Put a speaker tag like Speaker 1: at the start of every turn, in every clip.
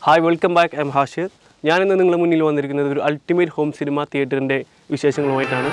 Speaker 1: hi welcome back M Hashir ഞാനിന്ന് നിങ്ങളുടെ മുന്നിൽ വന്നിരിക്കുന്നത് ഒരു അൾട്ടിമേറ്റ് ഹോം സിനിമ തിയേറ്ററിൻ്റെ വിശേഷങ്ങളുമായിട്ടാണ്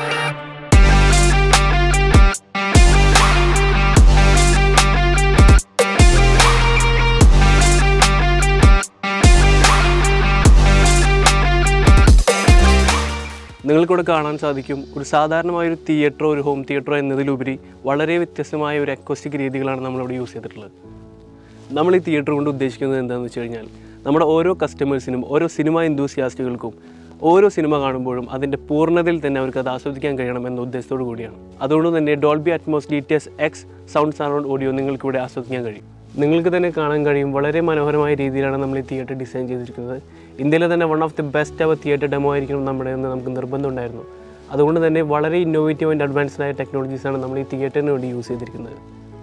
Speaker 1: നിങ്ങൾക്കിവിടെ കാണാൻ സാധിക്കും ഒരു സാധാരണമായ ഒരു തിയേറ്ററോ ഒരു ഹോം തിയേറ്ററോ എന്നതിലുപരി വളരെ വ്യത്യസ്തമായ ഒരു അക്കോസ്റ്റിക് രീതികളാണ് നമ്മളിവിടെ യൂസ് ചെയ്തിട്ടുള്ളത് നമ്മൾ ഈ തിയേറ്റർ കൊണ്ട് ഉദ്ദേശിക്കുന്നത് എന്താണെന്ന് വെച്ച് കഴിഞ്ഞാൽ നമ്മുടെ ഓരോ കസ്റ്റമേഴ്സിനും ഓരോ സിനിമ എന്തൂസിയാസ്റ്റുകൾക്കും ഓരോ സിനിമ കാണുമ്പോഴും അതിൻ്റെ പൂർണ്ണതയിൽ തന്നെ അവർക്ക് അത് ആസ്വദിക്കാൻ കഴിയണം എന്ന ഉദ്ദേശത്തോടു കൂടിയാണ് അതുകൊണ്ട് തന്നെ Dolby Atmos D T S X sound surround audio നിങ്ങൾക്ക് ഇവിടെ ആസ്വദിക്കാൻ കഴിയും നിങ്ങൾക്ക് തന്നെ കാണാൻ കഴിയും വളരെ മനോഹരമായ രീതിയിലാണ് നമ്മൾ ഈ തിയേറ്റർ ഡിസൈൻ ചെയ്തിരിക്കുന്നത് ഇന്ത്യയിലെ തന്നെ one of the best our theatre demo ആയിരിക്കണം നമ്മുടെ എന്ന് നമുക്ക് നിർബന്ധമുണ്ടായിരുന്നു അതുകൊണ്ട് തന്നെ വളരെ ഇന്നോവേറ്റീവ് ആൻഡ് അഡ്വാൻസ്ഡ് ആയ ടെക്നോളജീസാണ് നമ്മൾ ഈ തിയേറ്ററിന് വേണ്ടി യൂസ് ചെയ്തിരിക്കുന്നത്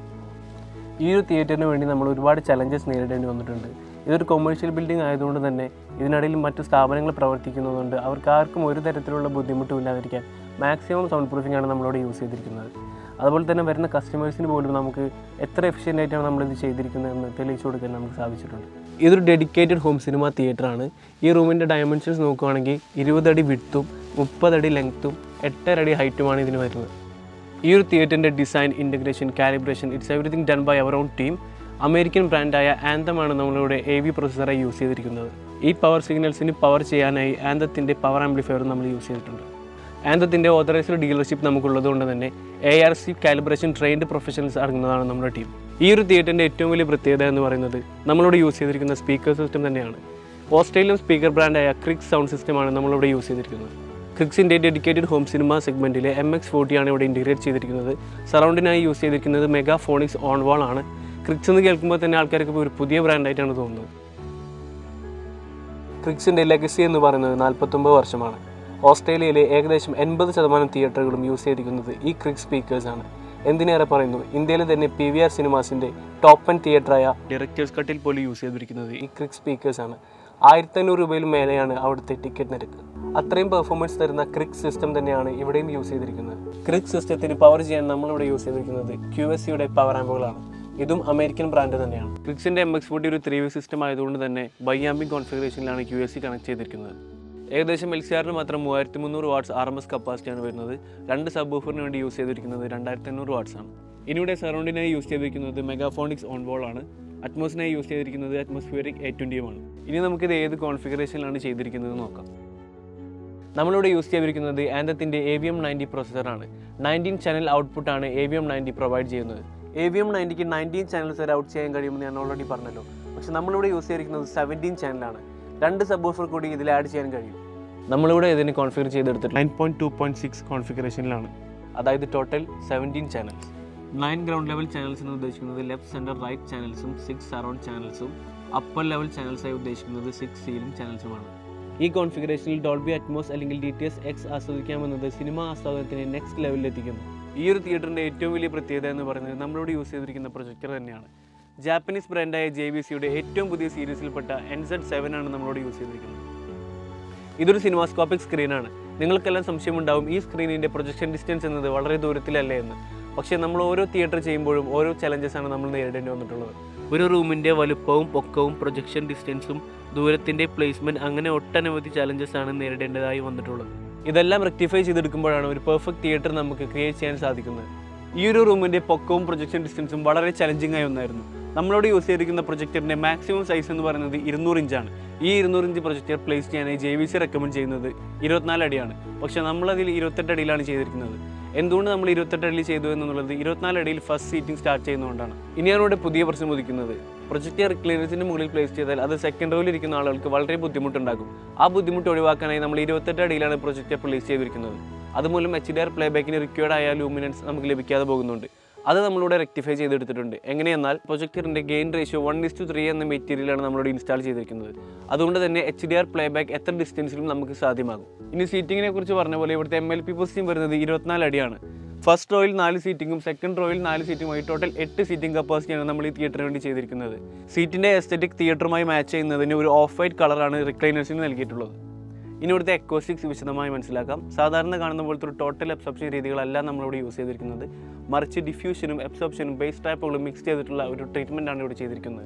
Speaker 1: ഈ ഒരു തിയേറ്ററിന് വേണ്ടി നമ്മൾ ഒരുപാട് ചലഞ്ചസ് നേരിടേണ്ടി വന്നിട്ടുണ്ട് ഇതൊരു കൊമേഴ്ഷ്യൽ ബിൽഡിംഗ് ആയതുകൊണ്ട് തന്നെ ഇതിനിടയിൽ മറ്റു സ്ഥാപനങ്ങൾ പ്രവർത്തിക്കുന്നതുകൊണ്ട് അവർക്ക് ആർക്കും ഒരു തരത്തിലുള്ള ബുദ്ധിമുട്ടും ഇല്ലാതിരിക്കാൻ മാക്സിമം സൗണ്ട് പ്രൂഫിംഗ് ആണ് നമ്മളോട് യൂസ് ചെയ്തിരിക്കുന്നത് അതുപോലെ തന്നെ വരുന്ന കസ്റ്റമേഴ്സിന് പോലും നമുക്ക് എത്ര എഫിഷ്യൻ്റ് ആയിട്ടാണ് നമ്മളിത് ചെയ്തിരിക്കുന്നതെന്ന് തെളിയിച്ചു കൊടുക്കാൻ നമുക്ക് സാധിച്ചിട്ടുണ്ട് ഇതൊരു ഡെഡിക്കേറ്റഡ് ഹോം സിനിമ തിയേറ്ററാണ് ഈ റൂമിൻ്റെ ഡയമെൻഷൻസ് നോക്കുകയാണെങ്കിൽ ഇരുപതടി വിട്ടും മുപ്പതടി ലെങ്ത്തും എട്ടര അടി ഹൈറ്റുമാണ് ഇതിന് വരുന്നത് ഈ ഒരു തിയേറ്ററിൻ്റെ design integration calibration it's everything done by our own team American ബ്രാൻഡായ ആന്തമാണ് നമ്മളിവിടെ എ വി പ്രൊസസ്സറായി യൂസ് ചെയ്തിരിക്കുന്നത് ഈ പവർ സിഗ്നൽസിന് പവർ ചെയ്യാനായി ആന്തത്തിൻ്റെ പവർ ആംപ്ലിഫയർ നമ്മൾ യൂസ് ചെയ്തിട്ടുണ്ട് ആന്തത്തിൻ്റെ ഓതറൈസ്ഡ് ഡീലർഷിപ്പ് നമുക്കുള്ളത് കൊണ്ട് തന്നെ A R C calibration trained professionals അടങ്ങുന്നതാണ് നമ്മുടെ ടീം ഈ ഒരു തിയേറ്ററിൻ്റെ ഏറ്റവും വലിയ പ്രത്യേകത എന്ന് പറയുന്നത് നമ്മളിവിടെ യൂസ് ചെയ്തിരിക്കുന്ന സ്പീക്കർ സിസ്റ്റം തന്നെയാണ് ഓസ്ട്രേലിയൻ സ്പീക്കർ ബ്രാൻഡായ ക്രിക്സ് സൗണ്ട് സിസ്റ്റമാണ് നമ്മളിവിടെ യൂസ് ചെയ്തിരിക്കുന്നത് ക്രിക്സിൻ്റെ ഡെഡിക്കേറ്റഡ് ഹോം സിനിമ സെഗ്മെൻറ്റിലെ എം എക്സ് ഫോർട്ടിയാണ് ഇവിടെ ഇൻറ്റിഗ്രേറ്റ് ചെയ്തിരിക്കുന്നത് സറൗണ്ടിനായി യൂസ് ചെയ്തിരിക്കുന്നത് മെഗാ ഫോണിക്സ് ഓൺ വാൾ ആണ് ക്രിക്സ് എന്ന് കേൾക്കുമ്പോൾ തന്നെ ആൾക്കാർക്ക് ഒരു പുതിയ ബ്രാൻഡായിട്ടാണ് തോന്നുന്നത് ക്രിക്സിൻ്റെ ലെഗസി എന്ന് പറയുന്നത് നാൽപ്പത്തൊമ്പത് വർഷമാണ് ഓസ്ട്രേലിയയിലെ ഏകദേശം എൺപത് ശതമാനം തിയേറ്ററുകളും യൂസ് ചെയ്തിരിക്കുന്നത് ഈ ക്രിക്സ് സ്പീക്കേഴ്സാണ് എന്തിനേറെ പറയുന്നു ഇന്ത്യയിൽ തന്നെ പി വി ആർ സിനിമാസിൻ്റെ ടോപ്പ് വൺ തിയേറ്ററായ ഡയറക്ടേഴ്സ് കട്ടിൽ പോലും യൂസ് ചെയ്തിരിക്കുന്നത് ഈ ക്രിക്സ് സ്പീക്കേഴ്സാണ് ആയിരത്തി അഞ്ഞൂറ് രൂപയിൽ മേലെയാണ് അവിടുത്തെ ടിക്കറ്റ് നിരക്ക് അത്രയും പെർഫോമൻസ് തരുന്ന ക്രിക് സിസ്റ്റം തന്നെയാണ് ഇവിടെയും യൂസ് ചെയ്തിരിക്കുന്നത് ക്രിക് സിസ്റ്റത്തിന് പവർ ചെയ്യാൻ നമ്മളിവിടെ യൂസ് ചെയ്തിരിക്കുന്നത് ക്യു എസ് സിയുടെ പവർ ആമ്പുകളാണ് ഇതും അമേരിക്കൻ ബ്രാൻഡ് തന്നെയാണ് ക്രിക്സിൻ്റെ എം എക്സ് ഫോർട്ടി ഒരു ത്രീ വേ സിസ്റ്റം ആയതുകൊണ്ട് തന്നെ ബൈയാമ്പിംഗ് കോൺഫിഗറേഷനിലാണ് ക്യു എസ് സി കണക്ട് ചെയ്തിരിക്കുന്നത് ഏകദേശം എൽ സി ആറിന് മാത്രം മൂവായിരത്തി മുന്നൂറ് വാട്ട്സ് ആർ എം എസ് കപ്പാസിറ്റിയാണ് വരുന്നത് രണ്ട് സബ് ഓഫറിന് വേണ്ടി യൂസ് ചെയ്തിരിക്കുന്നത് രണ്ടായിരത്തി അഞ്ഞൂറ് വാട്ട്സ് ആണ് ഇനിയുടെ സറൗണ്ടിനായി യൂസ് ചെയ്തിരിക്കുന്നത് മെഗാഫോണിക്സ് ഓൺ ബോൾ ആണ് അറ്റ്മോസിനായി യൂസ് ചെയ്തിരിക്കുന്നത് അറ്റ്മോസ്ഫിയറിക് എ ട്വൻറ്റിയുമാണ് ഇനി നമുക്കിത് ഏത് കോൺഫിഗറേഷനിലാണ് ചെയ്തിരിക്കുന്നത് നോക്കാം നമ്മളിവിടെ യൂസ് ചെയ്തിരിക്കുന്നത് ആന്തത്തിൻ്റെ എ വി എം നയൻറ്റി പ്രോസസ്സറാണ് നയൻറ്റീൻ ചാനൽ ഔട്ട്പുട്ടാണ് A V M ninety provide ചെയ്യുന്നത് എ വി എം നയൻറ്റിക്ക് നയൻറ്റീൻ ചാനൽസ് വരെ ഔട്ട് ചെയ്യാൻ കഴിയുമെന്ന് ഞാൻ ഓൾറെഡി പറഞ്ഞല്ലോ പക്ഷെ നമ്മളിവിടെ യൂസ് ചെയ്തിരിക്കുന്നത് സെവൻറ്റീൻ ചാനലാണ് രണ്ട് സബ് ഓഫർ കൂടി ഇതിൽ ആഡ് ചെയ്യാൻ കഴിയും നമ്മളിവിടെ ഇതിന് കോൺഫിഗർ ചെയ്തെടുത്തിട്ട് nine point two point six കോൺഫിഗറേഷനിലാണ് അതായത് total seventeen channels nine ground level channels എന്ന് ഉദ്ദേശിക്കുന്നത് ലെഫ്റ്റ് സെൻറ്റർ റൈറ്റ് ചാനൽസും സിക്സ് സറൗണ്ട് ചാനൽസും അപ്പർ ലെവൽ ചാനൽസായി ഉദ്ദേശിക്കുന്നത് സിക്സ് സീലിംഗ് ചാനൽസുമാണ് ഈ കോൺഫിഗറേഷനിൽ ഡോൾബി അറ്റ്മോസ് അല്ലെങ്കിൽ ഡി ടി എസ് എക്സ് ആസ്വദിക്കാമെന്നത് സിനിമ ആസ്വാദനത്തിന് നെക്സ്റ്റ് ലെവലിൽ എത്തിക്കുന്നു ഈ ഒരു തിയേറ്ററിൻ്റെ ഏറ്റവും വലിയ പ്രത്യേകത എന്ന് പറയുന്നത് നമ്മളിവിടെ യൂസ് ചെയ്തിരിക്കുന്ന പ്രൊജക്ടർ തന്നെയാണ് ജാപ്പനീസ് ബ്രാൻഡായ ജെ ബി സിയുടെ ഏറ്റവും പുതിയ സീരീസിൽപ്പെട്ട എൻ സെഡ് സെവൻ ആണ് നമ്മളോട് യൂസ് ചെയ്തിരിക്കുന്നത് ഇതൊരു സിനിമാസ്കോപ്പിക് സ്ക്രീനാണ് നിങ്ങൾക്കെല്ലാം സംശയമുണ്ടാവും ഈ സ്ക്രീനിൻ്റെ പ്രൊജക്ഷൻ ഡിസ്റ്റൻസ് എന്നത് വളരെ ദൂരത്തിലല്ലേ എന്ന് പക്ഷേ നമ്മൾ ഓരോ തിയേറ്റർ ചെയ്യുമ്പോഴും ഓരോ ചലഞ്ചസ് ആണ് നമ്മൾ നേരിടേണ്ടി വന്നിട്ടുള്ളത് ഒരു റൂമിൻ്റെ വലുപ്പവും പൊക്കവും പ്രൊജക്ഷൻ ഡിസ്റ്റൻസും ദൂരത്തിൻ്റെ പ്ലേസ്മെൻറ്റ് അങ്ങനെ ഒട്ടനവധി ചലഞ്ചസ് ആണ് നേരിടേണ്ടതായി വന്നിട്ടുള്ളത് ഇതെല്ലാം റെക്ടിഫൈ ചെയ്തെടുക്കുമ്പോഴാണ് ഒരു പെർഫെക്റ്റ് തിയേറ്റർ നമുക്ക് ക്രിയേറ്റ് ചെയ്യാൻ സാധിക്കുന്നത് ഈ ഒരു റൂമിൻ്റെ പൊക്കവും പ്രൊജക്ഷൻ ഡിസ്റ്റൻസും വളരെ ചലഞ്ചിങ് ആയി ഒന്നായിരുന്നു നമ്മളോട് യൂസ് ചെയ്തിരിക്കുന്ന പ്രൊജക്ടറിൻ്റെ മാക്സിമം സൈസ് എന്ന് പറയുന്നത് ഇരുന്നൂറ് ഇഞ്ചാണ് ഈ ഇരുന്നൂറ് ഇഞ്ച് പ്രൊജക്ടർ പ്ലേസ് ചെയ്യാനായി ജെ വി സി റെക്കമെൻഡ് ചെയ്യുന്നത് ഇരുപത്തിനാല് അടിയാണ് പക്ഷേ നമ്മളതിൽ ഇരുപത്തെട്ട് അടിയിലാണ് ചെയ്തിരിക്കുന്നത് എന്തുകൊണ്ട് നമ്മൾ ഇരുപത്തെട്ട് അടിയിൽ ചെയ്തു എന്നുള്ളത് ഇരുപത്തിനാല് അടിയിൽ ഫസ്റ്റ് സീറ്റിംഗ് സ്റ്റാർട്ട് ചെയ്യുന്നതുകൊണ്ടാണ് ഇനിയാണ് ഇവിടെ പുതിയ പ്രശ്നം ഉദിക്കുന്നത് പ്രൊജക്ടർ റിക്ലൈനേഴ്സിൻ്റെ മുകളിൽ പ്ലേസ് ചെയ്താൽ അത് സെക്കൻഡ് റോയിൽ ഇരിക്കുന്ന ആളുകൾക്ക് വളരെ ബുദ്ധിമുട്ടുണ്ടാകും ആ ബുദ്ധിമുട്ട് ഒഴിവാക്കാനായി നമ്മൾ ഇരുപത്തെട്ട് അടിയിലാണ് പ്രൊജക്ടർ പ്ലേസ് ചെയ്തിരിക്കുന്നത് അതുമൂലം എച്ച് ഡി ആർ പ്ലേ ബാക്കിന് റിക്വയർഡ് ആയ ലൂമിനൻസ് നമുക്ക് ലഭിക്കാതെ പോകുന്നുണ്ട് അത് നമ്മളിവിടെ റെക്ടിഫൈ ചെയ്തെടുത്തിട്ടുണ്ട് എങ്ങനെയെന്നാൽ പ്രൊജക്ടറിൻ്റെ gain ratio one is two three എന്ന മെറ്റീരിയലാണ് നമ്മളിവിടെ ഇൻസ്റ്റാൾ ചെയ്തിരിക്കുന്നത് അതുകൊണ്ട് തന്നെ H D R playback എത്ര ഡിസ്റ്റൻസിലും നമുക്ക് സാധ്യമാകും ഇനി സീറ്റിങ്ങിനെ കുറിച്ച് പറഞ്ഞ പോലെ ഇവിടുത്തെ എം എൽ പി പൊസിഷൻ വരുന്നത് ഇരുപത്തിനാല് അടിയാണ് ഫസ്റ്റ് റോയിൽ നാല് സീറ്റിങ്ങും സെക്കൻഡ് റോയിൽ നാല് സീറ്റുമായി ടോട്ടൽ എട്ട് സീറ്റിംഗ് കപ്പാസിറ്റിയാണ് നമ്മൾ ഈ തിയേറ്ററിന് വേണ്ടി ചെയ്തിരിക്കുന്നത് സീറ്റിൻ്റെ എസ്തറ്റിക് തിയേറ്ററുമായി മാച്ച് ചെയ്യുന്നതിന് ഒരു ഓഫ് വൈറ്റ് കളറാണ് റിക്ലൈനേഴ്സിന് നൽകിയിട്ടുള്ളത് ഇനി ഇവിടുത്തെ എക്കോസ്റ്റിക്സ് വിശദമായി മനസ്സിലാക്കാം സാധാരണ കാണുന്ന പോലത്തെ ഒരു ടോട്ടൽ എബ്സോപ്ഷൻ രീതികളല്ല നമ്മളിവിടെ യൂസ് ചെയ്തിരിക്കുന്നത് മറിച്ച് ഡിഫ്യൂഷനും എബ്സോപ്ഷനും ബേസ് ട്രാപ്പുകളും മിക്സ് ചെയ്തിട്ടുള്ള ഒരു ട്രീറ്റ്മെൻറ്റാണ് ഇവിടെ ചെയ്തിരിക്കുന്നത്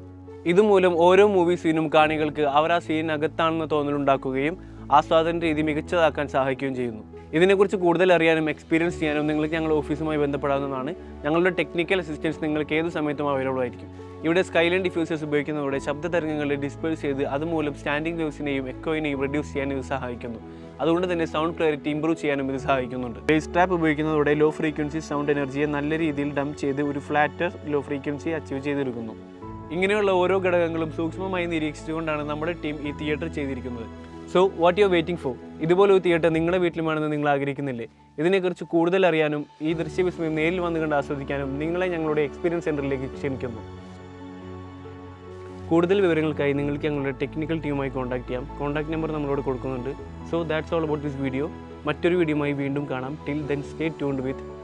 Speaker 1: ഇതുമൂലം ഓരോ മൂവി സീനും കാണികൾക്ക് അവർ ആ സീനകത്താണെന്ന് തോന്നലുണ്ടാക്കുകയും ആസ്വാദന രീതി മികച്ചതാക്കാൻ സഹായിക്കുകയും ചെയ്യുന്നു ഇതിനെക്കുറിച്ച് കൂടുതൽ അറിയാനും എക്സ്പീരിയൻസ് ചെയ്യാനും നിങ്ങൾക്ക് ഞങ്ങളുടെ ഓഫീസുമായി ബന്ധപ്പെടാവുന്നതാണ് ഞങ്ങളുടെ ടെക്നിക്കൽ അസിസ്റ്റൻസ് നിങ്ങൾക്ക് ഏത് സമയത്തും അവൈലബിൾ ആയിരിക്കും ഇവിടെ സ്കൈലൈൻ ഡിഫ്യൂസേഴ്സ് ഉപയോഗിക്കുന്നതോടെ ശബ്ദ തരംഗങ്ങളെ ഡിസ്പേഴ്സ് ചെയ്ത് അതുമൂലം സ്റ്റാൻഡിംഗ് വേവ്സിനെയും എക്കോയിനെയും റെഡ്യൂസ് ചെയ്യാൻ ഇത് സഹായിക്കുന്നു അതുകൊണ്ട് തന്നെ സൗണ്ട് ക്ലാരിറ്റി ഇംപ്രൂവ് ചെയ്യാനും ഇത് സഹായിക്കുന്നുണ്ട് ബേസ് ട്രാപ്പ് ഉപയോഗിക്കുന്നതോടെ ലോ ഫ്രീക്വൻസി സൗണ്ട് എനർജിയെ നല്ല രീതിയിൽ ഡംപ് ചെയ്ത് ഒരു ഫ്ലാറ്റർ ലോ ഫ്രീക്വൻസി അച്ചീവ് ചെയ്തെടുക്കുന്നു ഇങ്ങനെയുള്ള ഓരോ ഘടകങ്ങളും സൂക്ഷ്മമായി നിരീക്ഷിച്ചുകൊണ്ടാണ് നമ്മുടെ ടീം ഈ തിയേറ്റർ ചെയ്തിരിക്കുന്നത് so what you waiting for ഇതുപോലെ ഒരു തിയേറ്റർ നിങ്ങളുടെ വീട്ടിലുമാണെന്ന് നിങ്ങൾ ആഗ്രഹിക്കുന്നില്ലേ ഇതിനെക്കുറിച്ച് കൂടുതൽ അറിയാനും ഈ ദൃശ്യവിസ്മയം നേരിൽ വന്നു കണ്ട് ആസ്വദിക്കാനും നിങ്ങളെ ഞങ്ങളുടെ എക്സ്പീരിയൻസ് സെൻറ്ററിലേക്ക് ക്ഷണിക്കുന്നു കൂടുതൽ വിവരങ്ങൾക്കായി നിങ്ങൾക്ക് ഞങ്ങളുടെ ടെക്നിക്കൽ ടീമുമായി കോൺടാക്ട് ചെയ്യാം കോൺടാക്ട് നമ്പർ നമ്മളോട് കൊടുക്കുന്നുണ്ട് so that's all about this video മറ്റൊരു വീഡിയോയുമായി വീണ്ടും കാണാം ടിൽ ദെൻ സ്റ്റേ ട്യൂൺഡ് വിത്ത്